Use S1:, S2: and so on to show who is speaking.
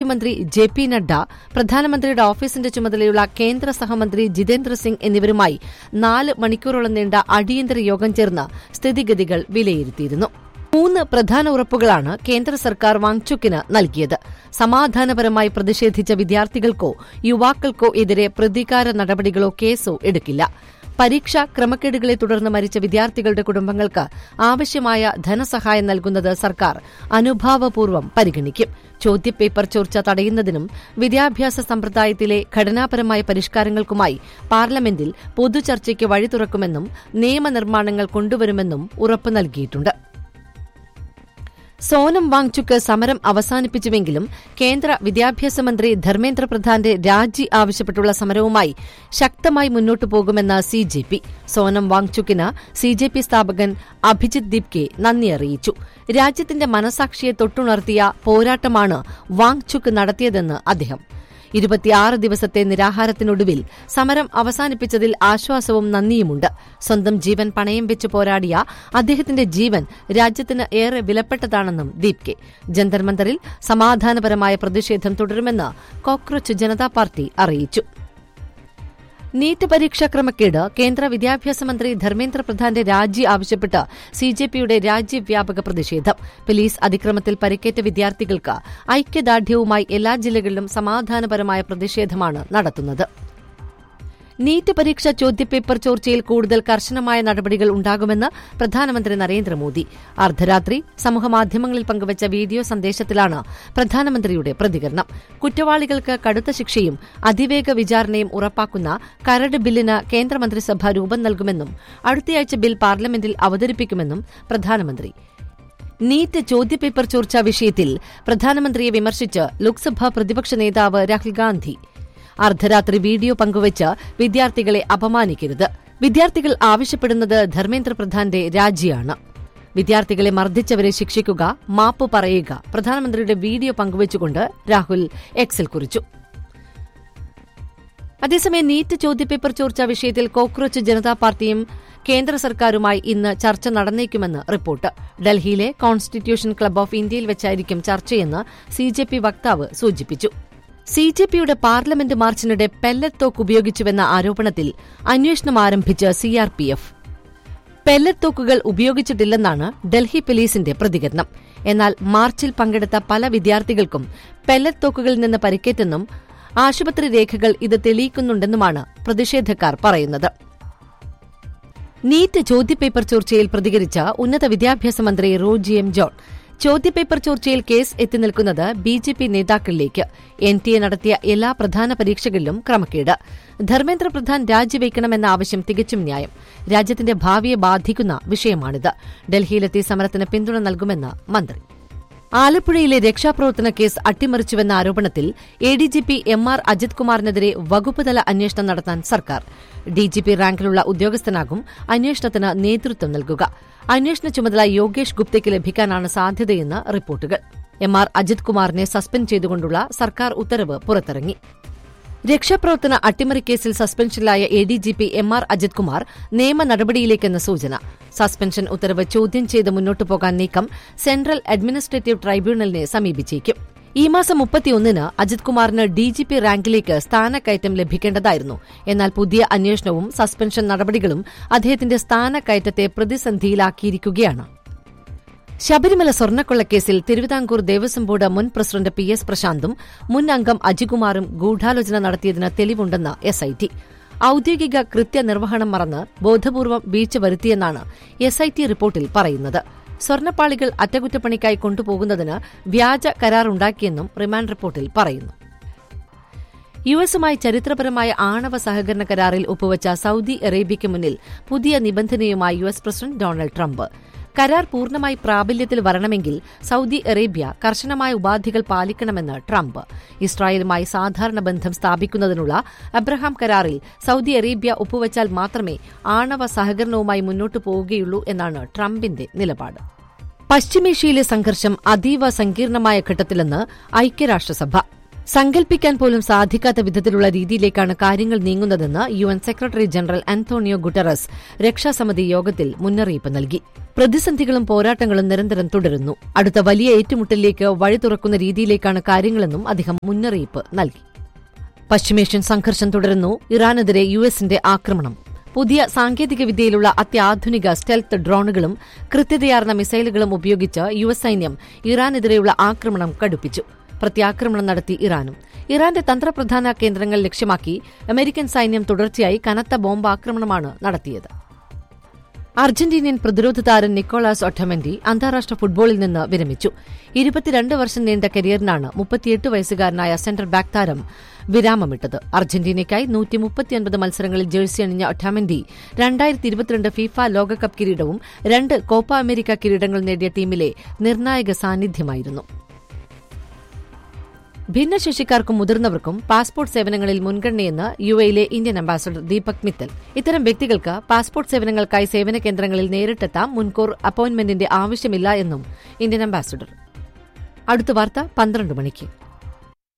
S1: ആരോഗ്യമന്ത്രി J P Nadda പ്രധാനമന്ത്രിയുടെ ഓഫീസിന്റെ ചുമതലയുള്ള കേന്ദ്ര സഹമന്ത്രി ജിതേന്ദ്ര സിംഗ് എന്നിവരുമായി നാല് മണിക്കൂറോളം നീണ്ട അടിയന്തര യോഗം ചേർന്ന് സ്ഥിതിഗതികൾ വിലയിരുത്തിയിരുന്നു മൂന്ന് പ്രധാന ഉറപ്പുകളാണ് കേന്ദ്ര സർക്കാർ വാങ്ചുക്കിന് നൽകിയത് സമാധാനപരമായി പ്രതിഷേധിച്ച വിദ്യാർത്ഥികൾക്കോ യുവാക്കൾക്കോ എതിരെ പ്രതികാര നടപടികളോ കേസോ എടുക്കില്ല പരീക്ഷാ ക്രമക്കേടുകളെ തുടർന്ന് മരിച്ച വിദ്യാർത്ഥികളുടെ കുടുംബങ്ങൾക്ക് ആവശ്യമായ ധനസഹായം നൽകുന്നത് സർക്കാർ അനുഭാവപൂർവ്വം പരിഗണിക്കും ചോദ്യപേപ്പർ ചോർച്ച തടയുന്നതിനും വിദ്യാഭ്യാസ സമ്പ്രദായത്തിലെ ഘടനാപരമായ പരിഷ്കാരങ്ങൾക്കുമായി പാർലമെന്റിൽ പൊതുചർച്ചയ്ക്ക് വഴി തുറക്കുമെന്നും നിയമനിർമ്മാണങ്ങൾ കൊണ്ടുവരുമെന്നും ഉറപ്പ് നൽകിയിട്ടുണ്ട് സോനം വാങ്ചുക്ക് സമരം അവസാനിപ്പിച്ചുവെങ്കിലും കേന്ദ്ര വിദ്യാഭ്യാസ മന്ത്രി ധർമ്മേന്ദ്ര പ്രധാന്റെ രാജി ആവശ്യപ്പെട്ടുള്ള സമരവുമായി ശക്തമായി മുന്നോട്ടു പോകുമെന്ന് സി ജെ പി സോനം വാങ്ചുക്കിന് സി ജെ പി സ്ഥാപകൻ അഭിജിത് ദീപ്കെ നന്ദി അറിയിച്ചു രാജ്യത്തിന്റെ മനസാക്ഷിയെ തൊട്ടുണർത്തിയ പോരാട്ടമാണ് വാങ്ചുക്ക് നടത്തിയതെന്ന് അദ്ദേഹം ഇരുപത്തിയാറ് ദിവസത്തെ നിരാഹാരത്തിനൊടുവിൽ സമരം അവസാനിപ്പിച്ചതിൽ ആശ്വാസവും നന്ദിയുമുണ്ട് സ്വന്തം ജീവൻ പണയം വെച്ച് പോരാടിയ അദ്ദേഹത്തിന്റെ ജീവൻ രാജ്യത്തിന് ഏറെ വിലപ്പെട്ടതാണെന്നും ദീപ്കെ ജന്തർ മന്ദറിൽ സമാധാനപരമായ പ്രതിഷേധം തുടരുമെന്ന് കോക്രോച്ച് ജനതാ പാർട്ടി അറിയിച്ചു നീറ്റ് പരീക്ഷാ ക്രമക്കേട് കേന്ദ്ര വിദ്യാഭ്യാസ മന്ത്രി ധർമ്മേന്ദ്ര പ്രധാന്റെ രാജി ആവശ്യപ്പെട്ട് സിജെപിയുടെ രാജ്യവ്യാപക പ്രതിഷേധം പോലീസ് അതിക്രമത്തിൽ പരിക്കേറ്റ വിദ്യാർത്ഥികൾക്ക് ഐക്യദാർഢ്യവുമായി എല്ലാ ജില്ലകളിലും സമാധാനപരമായ പ്രതിഷേധമാണ് നടത്തുന്നത് നീറ്റ് പരീക്ഷ ചോദ്യപേപ്പർ ചോർച്ചയിൽ കൂടുതൽ കർശനമായ നടപടികൾ ഉണ്ടാകുമെന്ന് പ്രധാനമന്ത്രി നരേന്ദ്രമോദി അർദ്ധരാത്രി സമൂഹമാധ്യമങ്ങളിൽ പങ്കുവച്ച വീഡിയോ സന്ദേശത്തിലാണ് പ്രധാനമന്ത്രിയുടെ പ്രതികരണം കുറ്റവാളികൾക്ക് കടുത്ത ശിക്ഷയും അതിവേഗ വിചാരണയും ഉറപ്പാക്കുന്ന കരട് ബില്ലിന് കേന്ദ്രമന്ത്രിസഭ രൂപം നൽകുമെന്നും അടുത്തയാഴ്ച ബിൽ പാർലമെന്റിൽ അവതരിപ്പിക്കുമെന്നും പ്രധാനമന്ത്രി നീറ്റ് ചോദ്യപേപ്പർ ചോർച്ച വിഷയത്തിൽ പ്രധാനമന്ത്രിയെ വിമർശിച്ച് ലോക്സഭാ പ്രതിപക്ഷ നേതാവ് രാഹുൽ ഗാന്ധി അർദ്ധരാത്രി വീഡിയോ പങ്കുവച്ച് വിദ്യാർത്ഥികളെ അപമാനിക്കരുത് വിദ്യാർത്ഥികൾ ആവശ്യപ്പെടുന്നത് ധർമ്മേന്ദ്ര പ്രധാന്റെ രാജിയാണ് വിദ്യാർത്ഥികളെ മർദ്ദിച്ചവരെ ശിക്ഷിക്കുക മാപ്പ് പറയുക പ്രധാനമന്ത്രിയുടെ വീഡിയോ പങ്കുവച്ചുകൊണ്ട് രാഹുൽ എക്സിൽ കുറിച്ചു അതേസമയം നീറ്റ് ചോദ്യപേപ്പർ ചോർച്ച വിഷയത്തിൽ കോക്രോച്ച് ജനതാ പാർട്ടിയും കേന്ദ്ര സർക്കാരുമായി ഇന്ന് ചർച്ച നടന്നേക്കുമെന്ന് റിപ്പോർട്ട് ഡൽഹിയിലെ കോൺസ്റ്റിറ്റ്യൂഷൻ ക്ലബ് ഓഫ് ഇന്ത്യയിൽ വെച്ചായിരിക്കും ചർച്ചയെന്ന് സി ജെ പി വക്താവ് സൂചിപ്പിച്ചു സി ജെ പിയുടെ പാർലമെന്റ് മാർച്ചിനിടെ പെല്ലറ്റ് തോക്ക് ഉപയോഗിച്ചുവെന്ന ആരോപണത്തിൽ അന്വേഷണം ആരംഭിച്ച് സിആർപിഎഫ് പെല്ലറ്റ് തോക്കുകൾ ഉപയോഗിച്ചിട്ടില്ലെന്നാണ് ഡൽഹി പോലീസിന്റെ പ്രതികരണം എന്നാൽ മാർച്ചിൽ പങ്കെടുത്ത പല വിദ്യാർത്ഥികൾക്കും പെല്ലറ്റ് തോക്കുകളിൽ നിന്ന് പരിക്കേറ്റെന്നും ആശുപത്രി രേഖകൾ ഇത് തെളിയിക്കുന്നുണ്ടെന്നുമാണ് പ്രതിഷേധക്കാർ പറയുന്നത് നീറ്റ് ചോദ്യപേപ്പർ ചോർച്ചയിൽ പ്രതികരിച്ച ഉന്നത വിദ്യാഭ്യാസ മന്ത്രി റോജി എം ജോൺ ചോദ്യപേപ്പർ ചോർച്ചയിൽ കേസ് എത്തിനിൽക്കുന്നത് ബി ജെ പി നേതാക്കളിലേക്ക് എൻ ടി എ നടത്തിയ എല്ലാ പ്രധാന പരീക്ഷകളിലും ക്രമക്കേട് ധർമ്മേന്ദ്ര പ്രധാൻ രാജിവെക്കണമെന്ന ആവശ്യം തികച്ചും ന്യായം രാജ്യത്തിന്റെ ഭാവിയെ ബാധിക്കുന്ന വിഷയമാണിത് ഡൽഹിയിലെത്തി സമരത്തിന് പിന്തുണ നൽകുമെന്ന് മന്ത്രി ആലപ്പുഴയിലെ രക്ഷാപ്രവർത്തന കേസ് അട്ടിമറിച്ചുവെന്ന ആരോപണത്തിൽ A D G P M R Ajith കുമാറിനെതിരെ വകുപ്പുതല അന്വേഷണം നടത്താൻ സർക്കാർ ഡിജിപി റാങ്കിലുള്ള ഉദ്യോഗസ്ഥനാകും അന്വേഷണത്തിന് നേതൃത്വം നൽകുക അന്വേഷണ ചുമതല യോഗേഷ് ഗുപ്തയ്ക്ക് ലഭിക്കാനാണ് സാധ്യതയെന്ന് റിപ്പോർട്ടുകൾ എം ആർ അജിത് കുമാറിനെ സസ്പെൻഡ് ചെയ്തുകൊണ്ടുള്ള സർക്കാർ ഉത്തരവ് പുറത്തിറങ്ങി രക്ഷാപ്രവർത്തന അട്ടിമറിക്കേസിൽ സസ്പെൻഷനിലായ A D G P M R Ajith Kumar നിയമ നടപടിയിലേക്കെന്ന സൂചന സസ്പെൻഷൻ ഉത്തരവ് ചോദ്യം ചെയ്ത് മുന്നോട്ടു പോകാൻ നീക്കം സെൻട്രൽ അഡ്മിനിസ്ട്രേറ്റീവ് ട്രൈബ്യൂണലിനെ സമീപിച്ചേക്കും ഈ മാസം മുപ്പത്തിയൊന്നിന് അജിത് കുമാറിന് ഡിജിപി റാങ്കിലേക്ക് സ്ഥാനക്കയറ്റം ലഭിക്കേണ്ടതായിരുന്നു എന്നാൽ പുതിയ അന്വേഷണവും സസ്പെൻഷൻ നടപടികളും അദ്ദേഹത്തിന്റെ സ്ഥാനക്കയറ്റത്തെ പ്രതിസന്ധിയിലാക്കിയിരിക്കുകയാണ് ശബരിമല സ്വർണ്ണക്കൊള്ളക്കേസിൽ തിരുവിതാംകൂർ ദേവസ്വം ബോർഡ് മുൻ പ്രസിഡന്റ് പി എസ് പ്രശാന്തും മുൻ അംഗം അജികുമാറും ഗൂഢാലോചന നടത്തിയതിന് തെളിവുണ്ടെന്ന് എസ്ഐടി ഔദ്യോഗിക കൃത്യനിർവഹണം മറന്ന് ബോധപൂർവം വീഴ്ച വരുത്തിയെന്നാണ് എസ്ഐടി റിപ്പോർട്ടിൽ പറയുന്നത് സ്വർണ്ണപ്പാളികൾ അറ്റകുറ്റപ്പണിക്കായി കൊണ്ടുപോകുന്നതിന് വ്യാജ കരാറുണ്ടാക്കിയെന്നും റിമാൻഡ് റിപ്പോർട്ടിൽ പറയുന്നു യു എസുമായി ചരിത്രപരമായ ആണവ സഹകരണ കരാറിൽ ഒപ്പുവച്ച സൌദി അറേബ്യയ്ക്ക് മുന്നിൽ പുതിയ നിബന്ധനയുമായി U S president Donald Trump കരാർ പൂർണ്ണമായി പ്രാബല്യത്തിൽ വരണമെങ്കിൽ സൌദി അറേബ്യ കർശനമായ ഉപാധികൾ പാലിക്കണമെന്ന് ട്രംപ് ഇസ്രായേലുമായി സാധാരണ ബന്ധം സ്ഥാപിക്കുന്നതിനുള്ള അബ്രഹാം കരാറിൽ സൌദി അറേബ്യ ഒപ്പുവച്ചാൽ മാത്രമേ ആണവ സഹകരണവുമായി മുന്നോട്ടു പോവുകയുള്ളൂ എന്നാണ് ട്രംപിന്റെ നിലപാട് പശ്ചിമേഷ്യയിലെ സംഘർഷം അതീവ സങ്കീർണമായ ഘട്ടത്തിലെന്ന് ഐക്യരാഷ്ട്രസഭ സങ്കൽപ്പിക്കാൻ പോലും സാധിക്കാത്ത വിധത്തിലുള്ള രീതിയിലേക്കാണ് കാര്യങ്ങൾ നീങ്ങുന്നതെന്ന് U N secretary general Antonio Guterres രക്ഷാസമിതി യോഗത്തിൽ മുന്നറിയിപ്പ് നൽകി പ്രതിസന്ധികളും പോരാട്ടങ്ങളും നിരന്തരം തുടരുന്നു അടുത്ത വലിയ ഏറ്റുമുട്ടലിലേക്ക് വഴി തുറക്കുന്ന രീതിയിലേക്കാണ് കാര്യങ്ങളെന്നും അദ്ദേഹം മുന്നറിയിപ്പ് നൽകി പശ്ചിമേഷ്യൻ സംഘർഷം തുടരുന്നു ഇറാനെതിരെ യു എസിന്റെ ആക്രമണം പുതിയ സാങ്കേതികവിദ്യയിലുള്ള അത്യാധുനിക സ്റ്റെൽത്ത് ഡ്രോണുകളും കൃത്യതയാർന്ന മിസൈലുകളും ഉപയോഗിച്ച് യു എസ് സൈന്യം ഇറാനെതിരെയുള്ള ആക്രമണം കടുപ്പിച്ചു പ്രത്യാക്രമണം നടത്തി ഇറാനും ഇറാന്റെ തന്ത്രപ്രധാന കേന്ദ്രങ്ങൾ ലക്ഷ്യമാക്കി അമേരിക്കൻ സൈന്യം തുടർച്ചയായി കനത്ത ബോംബാക്രമണമാണ് നടത്തിയത് അർജന്റീനിയൻ പ്രതിരോധ താരം നിക്കോളാസ് ഒട്ടമന്റി അന്താരാഷ്ട്ര ഫുട്ബോളിൽ നിന്ന് വിരമിച്ചു ഇരുപത്തിരണ്ട് വർഷം നീണ്ട കരിയറിനാണ് മുപ്പത്തിയെട്ട് വയസ്സുകാരനായ സെന്റർ ബാക്ക് താരം വിരാമമിട്ടത് അർജന്റീനയ്ക്കായി നൂറ്റി മുപ്പത്തിയൊൻപത് മത്സരങ്ങളിൽ ജേഴ്സി അണിഞ്ഞ ഒട്ടാമന്റി രണ്ടായിരത്തി ഇരുപത്തിരണ്ട് ഫിഫ ലോകകപ്പ് കിരീടവും രണ്ട് കോപ്പ അമേരിക്ക കിരീടങ്ങൾ നേടിയ ടീമിലെ നിർണായക സാന്നിധ്യമായിരുന്നു ഭിന്നശേഷിക്കാർക്കും മുതിർന്നവർക്കും പാസ്പോർട്ട് സേവനങ്ങളിൽ മുൻഗണനയെന്ന് യു എയിലെ ഇന്ത്യൻ അംബാസഡർ ദീപക് മിത്തൽ ഇത്തരം വ്യക്തികൾക്ക് പാസ്പോർട്ട് സേവനങ്ങൾക്കായി സേവന കേന്ദ്രങ്ങളിൽ നേരിട്ടെത്താം മുൻകൂർ അപ്പോയിന്റ്മെന്റിന്റെ ആവശ്യമില്ല എന്നും ഇന്ത്യൻ അംബാസഡർ അടുത്ത വാർത്ത പന്ത്രണ്ട് മണിക്ക്